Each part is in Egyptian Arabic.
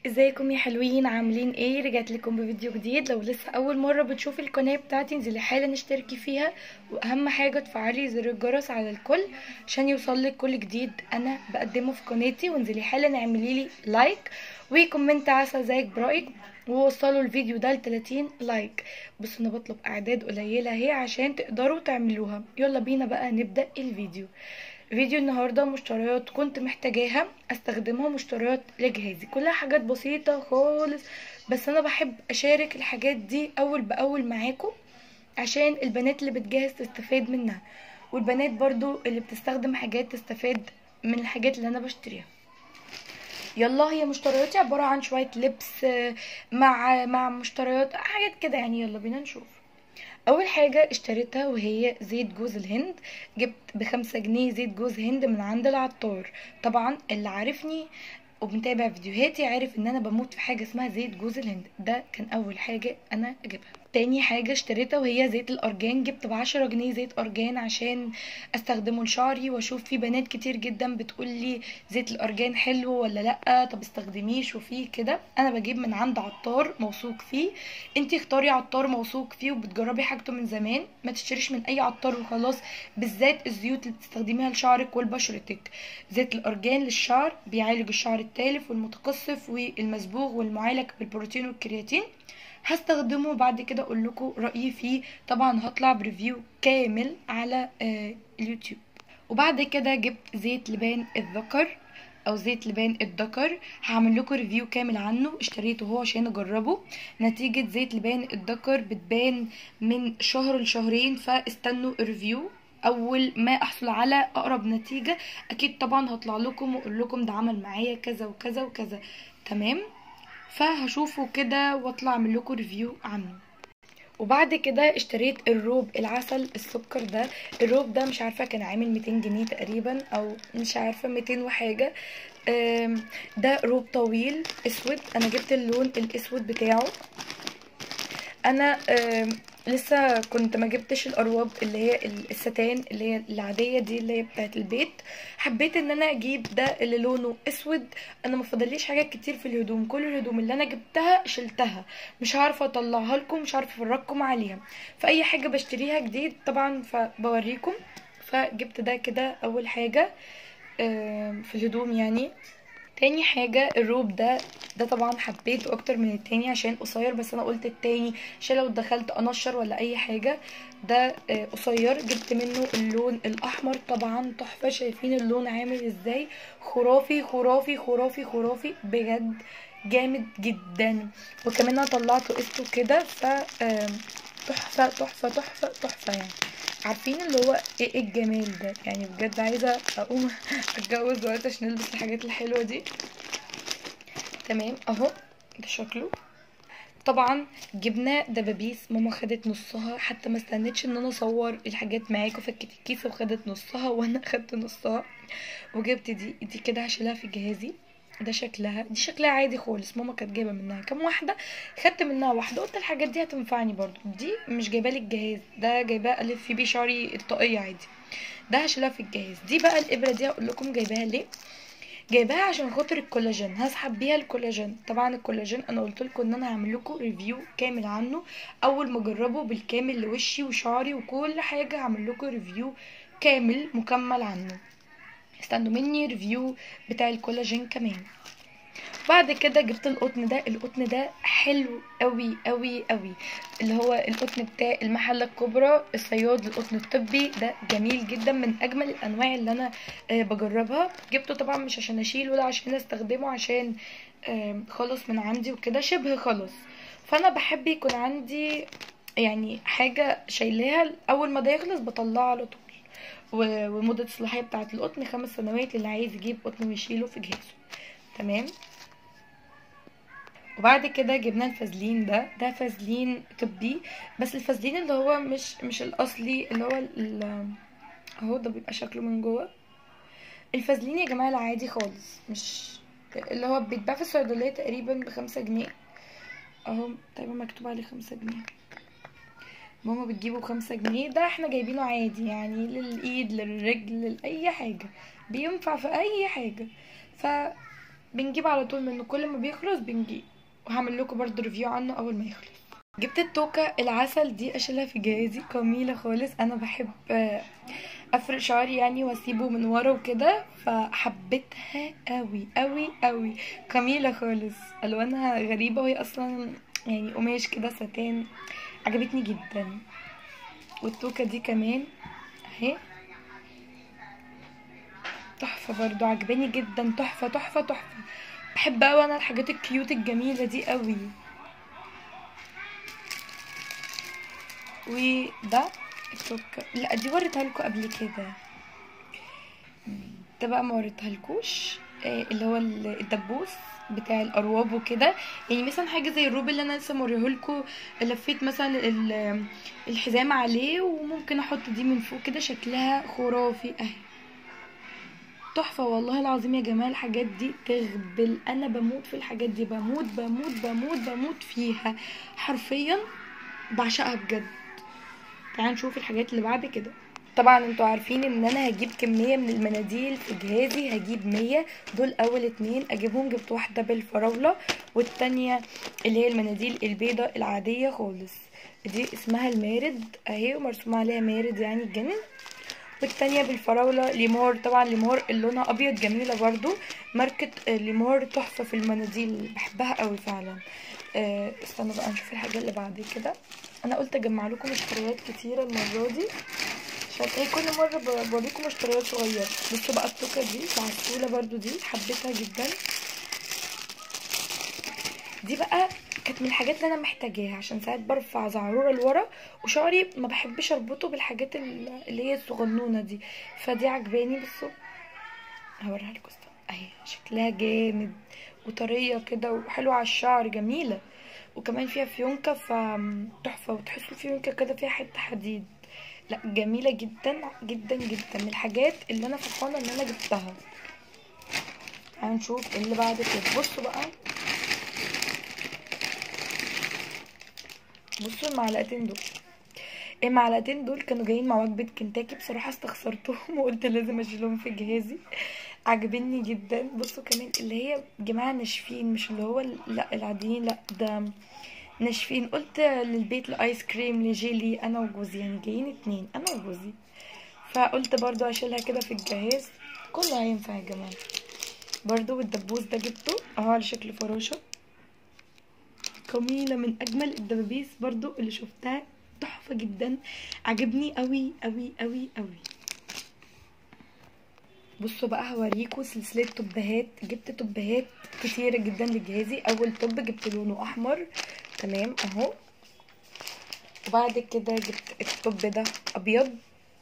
ازيكم يا حلوين عاملين ايه رجعت لكم بفيديو جديد لو لسه اول مره بتشوفي القناه بتاعتي انزلي حالا اشتركي فيها واهم حاجه تفعلي زر الجرس على الكل عشان يوصلك كل جديد انا بقدمه في قناتي وانزلي حالا اعملي لي لايك وكومنت عسل زيك برايك ووصلوا الفيديو ده ل 30 لايك بس انا بطلب اعداد قليله اهي عشان تقدروا تعملوها يلا بينا بقى نبدا الفيديو فيديو النهارده مشتريات كنت محتاجاها استخدمها مشتريات لجهازي كلها حاجات بسيطه خالص بس انا بحب اشارك الحاجات دي اول باول معاكم عشان البنات اللي بتجهز تستفاد منها والبنات برضو اللي بتستخدم حاجات تستفاد من الحاجات اللي انا بشتريها يلا هي مشترياتي عبارة عن شوية لبس مع مع مشتريات حاجات كده يعني يلا بينا نشوف اول حاجة اشتريتها وهي زيت جوز الهند جبت بخمسة جنيه زيت جوز هند من عند العطار طبعا اللي عارفني ومتابع فيديوهاتي عارف ان انا بموت في حاجة اسمها زيت جوز الهند ده كان اول حاجة انا اجيبها تاني حاجة اشتريتها وهي زيت الأرجان جبت بعشرة جنيه زيت أرجان عشان استخدمه لشعري واشوف في بنات كتير جدا بتقولي زيت الأرجان حلو ولا لأ طب استخدميه شوفيه كده انا بجيب من عند عطار موثوق فيه انتي اختاري عطار موثوق فيه وبتجربي حاجته من زمان ما تشتريش من اي عطار وخلاص بالذات الزيوت اللي بتستخدميها لشعرك ولبشرتك زيت الأرجان للشعر بيعالج الشعر التالف والمتقصف والمصبوغ والمعالج بالبروتين والكرياتين هستخدمه بعد كده اقول لكم رايي فيه طبعا هطلع بريفيو كامل على آه اليوتيوب وبعد كده جبت زيت لبان الذكر او زيت لبان الذكر هعمل لكم ريفيو كامل عنه اشتريته هو عشان اجربه نتيجه زيت لبان الذكر بتبان من شهر لشهرين فاستنوا الريفيو اول ما احصل على اقرب نتيجه اكيد طبعا هطلع لكم واقول لكم ده عمل معايا كذا وكذا وكذا تمام فهشوفه كده واطلع اعمل لكم ريفيو عنه وبعد كده اشتريت الروب العسل السكر ده الروب ده مش عارفه كان عامل 200 جنيه تقريبا او مش عارفه 200 وحاجه ده روب طويل اسود انا جبت اللون الاسود بتاعه انا لسه كنت ما جبتش الارواب اللي هي الستان اللي هي العاديه دي اللي هي بتاعت البيت حبيت ان انا اجيب ده اللي لونه اسود انا ما فضليش حاجات كتير في الهدوم كل الهدوم اللي انا جبتها شلتها مش عارفه اطلعها لكم مش عارفه افرجكم عليها فاي حاجه بشتريها جديد طبعا فبوريكم فجبت ده كده اول حاجه في الهدوم يعني تاني حاجة الروب ده ده طبعا حبيته اكتر من التاني عشان قصير بس انا قلت التاني عشان لو دخلت انشر ولا اي حاجة ده قصير جبت منه اللون الاحمر طبعا تحفة شايفين اللون عامل ازاي خرافي خرافي خرافي خرافي بجد جامد جدا وكمان انا طلعته قسطه كده ف تحفة تحفة تحفة تحفة يعني عارفين اللي هو ايه الجمال ده يعني بجد عايزه اقوم اتجوز دلوقتي عشان البس الحاجات الحلوه دي تمام اهو ده شكله طبعا جبنا دبابيس ماما خدت نصها حتى ما استنتش ان انا اصور الحاجات معاكم فكت الكيسه وخدت نصها وانا خدت نصها وجبت دي دي كده هشيلها في جهازي ده شكلها دي شكلها عادي خالص ماما كانت جايبه منها كام واحده خدت منها واحده قلت الحاجات دي هتنفعني برضو دي مش جايبه لي الجهاز ده جايباه الف في بيه شعري الطاقيه عادي ده هشيلها في الجهاز دي بقى الابره دي هقول لكم جايباها ليه جايباها عشان خاطر الكولاجين هسحب بيها الكولاجين طبعا الكولاجين انا قلت لكم ان انا هعمل لكم ريفيو كامل عنه اول ما اجربه بالكامل لوشي وشعري وكل حاجه هعمل لكم ريفيو كامل مكمل عنه استنوا مني ريفيو بتاع الكولاجين كمان بعد كده جبت القطن ده القطن ده حلو قوي قوي قوي اللي هو القطن بتاع المحلة الكبرى الصياد القطن الطبي ده جميل جدا من اجمل الانواع اللي انا بجربها جبته طبعا مش عشان اشيله ولا عشان استخدمه عشان خلص من عندي وكده شبه خلص فانا بحب يكون عندي يعني حاجة شايلاها اول ما ده يخلص بطلعه على طول ومدة الصلاحية بتاعة القطن خمس سنوات اللي عايز يجيب قطن ويشيله في جهازه تمام وبعد كده جبنا الفازلين ده ده فازلين طبي بس الفازلين اللي هو مش مش الاصلي اللي هو اهو ده بيبقى شكله من جوه الفازلين يا جماعه العادي خالص مش اللي هو بيتباع في الصيدليه تقريبا بخمسة جنيه اهو تقريبا مكتوب عليه خمسة جنيه ماما بتجيبه بخمسة جنيه ده احنا جايبينه عادي يعني للايد للرجل لاي حاجه بينفع في اي حاجه ف بنجيب على طول منه كل ما بيخلص بنجيب وهعمل لكم برضو ريفيو عنه اول ما يخلص جبت التوكة العسل دي اشيلها في جهازي جميلة خالص انا بحب آه، افرق شعري يعني واسيبه من ورا وكده فحبيتها قوي قوي قوي جميلة خالص الوانها غريبة وهي اصلا يعني قماش كده ستان عجبتني جدا والتوكة دي كمان اهي تحفة برضو عجباني جدا تحفة تحفة تحفة بحب اوي انا الحاجات الكيوت الجميلة دي قوي وده التوكة لا دي وريتها لكم قبل كده ده بقى ما وريتها لكوش آه، اللي هو ال- الدبوس بتاع الأرواب وكده يعني مثلا حاجة زي الروب اللي أنا لسه موريهولكوا لفيت مثلا ال- الحزام عليه وممكن أحط دي من فوق كده شكلها خرافي أهي تحفة والله العظيم يا جماعة الحاجات دي تغبل أنا بموت في الحاجات دي بموت بموت بموت بموت فيها حرفيا بعشقها بجد تعالوا نشوف الحاجات اللي بعد كده طبعا انتوا عارفين ان انا هجيب كمية من المناديل في جهازي هجيب مية دول اول اتنين اجيبهم جبت واحدة بالفراولة والتانية اللي هي المناديل البيضة العادية خالص دي اسمها المارد اهي ومرسوم عليها مارد يعني الجنن والتانية بالفراولة ليمور طبعا ليمور اللي لونها ابيض جميلة برضو ماركة آه، ليمور تحفة في المناديل بحبها قوي فعلا آه، استنوا بقى نشوف الحاجة اللي بعد كده انا قلت اجمع لكم مشتريات كتيرة المرة دي عشان ايه كل مرة ب- بوريكم مشتريات صغيرة بصوا بقى التوكة دي العسولة برضو دي حبيتها جدا دي بقى كانت من الحاجات اللي انا محتاجاها عشان ساعات برفع زعرورة لورا وشعري ما بحبش اربطه بالحاجات ال- اللي هي الصغنونة دي فدي عجباني بصوا هوريها لكم استنى. اهي شكلها جامد وطرية كده وحلوة على الشعر جميلة وكمان فيها فيونكة فتحفة وتحسوا فيونكة كده فيها حتة حديد لا جميلة جدا جدا جدا من الحاجات اللي انا فرحانة ان انا جبتها هنشوف اللي بعد كده بصوا بقى بصوا المعلقتين دول المعلقتين دول كانوا جايين مع وجبة كنتاكي بصراحة استخسرتهم وقلت لازم اشيلهم في جهازي عجبني جدا بصوا كمان اللي هي جماعة ناشفين مش اللي هو ال- لا العاديين لا ده ناشفين قلت للبيت الايس كريم لجيلي انا وجوزي يعني جايين اتنين انا وجوزي فقلت برضو اشيلها كده في الجهاز كله هينفع يا جماعة برضو الدبوس ده جبته اهو على شكل فراشة جميلة من اجمل الدبابيس برضو اللي شفتها تحفة جدا عجبني قوي قوي قوي قوي بصوا بقى هوريكم سلسلة توبهات جبت توبهات كتيرة جدا لجهازي اول توب جبت لونه احمر تمام اهو وبعد كده جبت التوب ده ابيض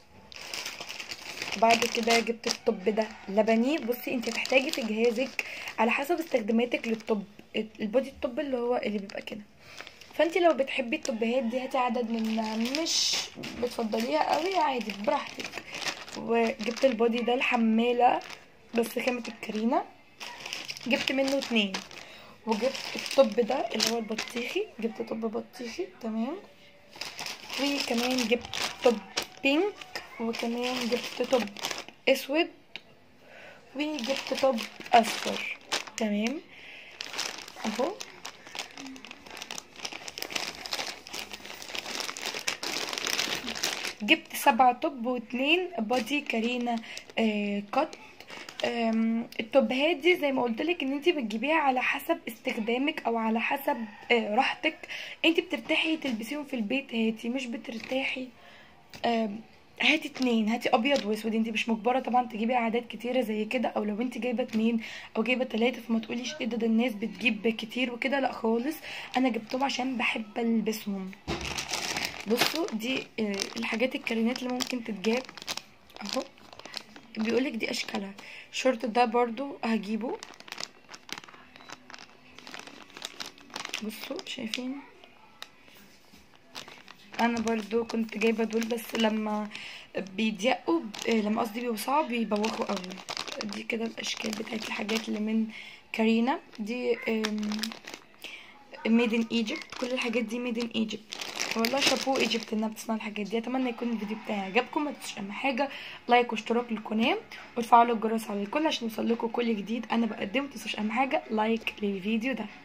بعد كده جبت الطب ده لبني بصي انت هتحتاجي في جهازك على حسب استخداماتك للطب البودي الطب اللي هو اللي بيبقى كده فانت لو بتحبي الطبهات دي هاتي عدد منها مش بتفضليها قوي عادي براحتك وجبت البودي ده الحمالة بس خامة الكريمة جبت منه اتنين وجبت الطب ده اللي هو البطيخي جبت طب بطيخي تمام وكمان جبت طب بينك وكمان جبت طب اسود وجبت طب اصفر تمام اهو جبت سبعة طب واتنين بادي كارينا آه كات آم، التوبهات دي زي ما قلت لك ان انت بتجيبيها على حسب استخدامك او على حسب آه راحتك انت بترتاحي تلبسيهم في البيت هاتي مش بترتاحي آم، هاتي اتنين هاتي ابيض واسود انت مش مجبره طبعا تجيبي اعداد كتيره زي كده او لو انت جايبه اتنين او جايبه تلاته فما تقوليش ايه ده ده الناس بتجيب كتير وكده لا خالص انا جبتهم عشان بحب البسهم بصوا دي آه، الحاجات الكريمات اللي ممكن تتجاب اهو بيقولك دي اشكالها الشورت ده برضو هجيبه بصوا شايفين انا برضو كنت جايبه دول بس لما بيضيقوا ب- لما قصدي بيوسعوا بيبوخوا قوي دي كده الاشكال بتاعت الحاجات اللي من كارينا دي ميد ان ايجيبت كل الحاجات دي ميد ان ايجيبت والله شابو ايجيبت انها بتصنع الحاجات دي اتمنى يكون الفيديو بتاعي عجبكم ما تنسوش اهم حاجه لايك واشتراك للقناه وتفعلوا الجرس على الكل عشان يوصل لكم كل جديد انا بقدمه ما تنسوش اهم حاجه لايك للفيديو ده